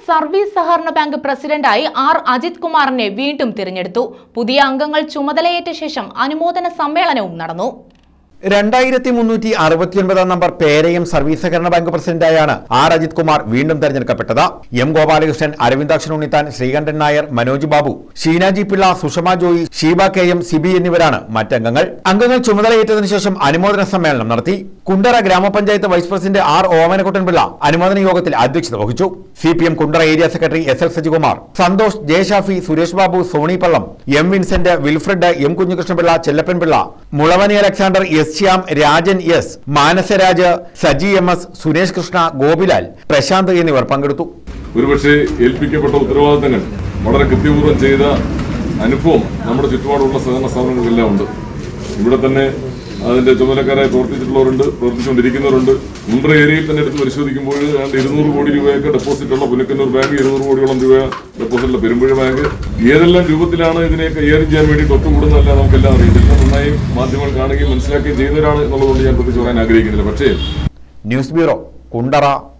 service സഹകരണ bank പ്രസിഡന്റായി R Ajith കുമാറിനെ വീണ്ടും തിരഞ്ഞെടുത്തു പുതിയ അംഗങ്ങൾ ചുമതലയേറ്റ ശേഷം അനുമോദന സമ്മേളനവും നടന്നു രണ്ടായിരത്തി മുന്നൂറ്റി അറുപത്തിയൊൻപതാം നമ്പർ പേരയം സർവീസ് സഹകരണ ബാങ്ക് പ്രസിഡന്റായാണ് ആർ അജിത് കുമാർ വീണ്ടും തെരഞ്ഞെടുക്കപ്പെട്ടത് M Gopalakrishnan Aravindakshan Unnithan Sreekantan Nair Manoj Babu Sheenaji Pillai Sushama Joy Sheeba K M Sibi എന്നിവരാണ് മറ്റംഗങ്ങൾ അംഗങ്ങൾ ചുമതലയേറ്റതിനു ശേഷം അനുമോദന സമ്മേളനം നടത്തി കുണ്ടറ ഗ്രാമപഞ്ചായത്ത് vice president R Omanakkuttan Pillai അനുമോദന യോഗത്തിൽ അധ്യക്ഷത വഹിച്ചു C P M Kundara area secretary S L Sajikumar Santhosh Jayashafi Suresh Babu Soni Pallam M Vincent Wilfred M Kunjikrishnapillai Chellappan Pillai Mulavani Alexander S Shyam Rajan S Manasaraj Saji M S Suresh Krishna Gopilal Prashanth എന്നിവർ പങ്കെടുത്തു ഒരുപക്ഷെ ഏൽപ്പിക്കപ്പെട്ട ഉത്തരവാദിത്തങ്ങൾ വളരെ കൃത്യപൂർവ്വം ചെയ്ത അനുഭവം നമ്മുടെ ചുറ്റുപാടുള്ള സഹകരണ സ്ഥാപനങ്ങൾക്കെല്ലാം ഉണ്ട് ഇവിടെ തന്നെ അതിന്റെ ചുമതലക്കാരായി പ്രവർത്തിച്ചിട്ടുള്ളവരുണ്ട് പ്രവർത്തിച്ചുകൊണ്ടിരിക്കുന്നവരുണ്ട് മുൻപ് ഏരിയയിൽ തന്നെ എടുത്ത് പരിശോധിക്കുമ്പോൾ ഏതാണ്ട് ഇരുന്നൂറ് കോടി രൂപയൊക്കെ ഡെപ്പോസിറ്റ് ഉള്ള പുനക്കന്നൂർ ബാങ്ക് ഇരുന്നൂറ് കോടിയോളം രൂപ ഡെപ്പോസിറ്റുള്ള പെരുമ്പുഴ ബാങ്ക് ഏതെല്ലാം രൂപത്തിലാണ് ഇതിനെ കൈകാര്യം ചെയ്യാൻ വേണ്ടി ഒത്തുകൂടുന്നതല്ല നമുക്കെല്ലാം അറിയാം ഇതെല്ലാം നന്നായി മാധ്യമങ്ങൾ കാണുകയും മനസ്സിലാക്കുകയും ചെയ്യുന്നവരാണ് എന്നുള്ളതുകൊണ്ട് ഞാൻ പ്രത്യേകിച്ച് പറയാൻ ആഗ്രഹിക്കുന്നില്ല പക്ഷേ ന്യൂസ് ബ്യൂറോ കുണ്ടറ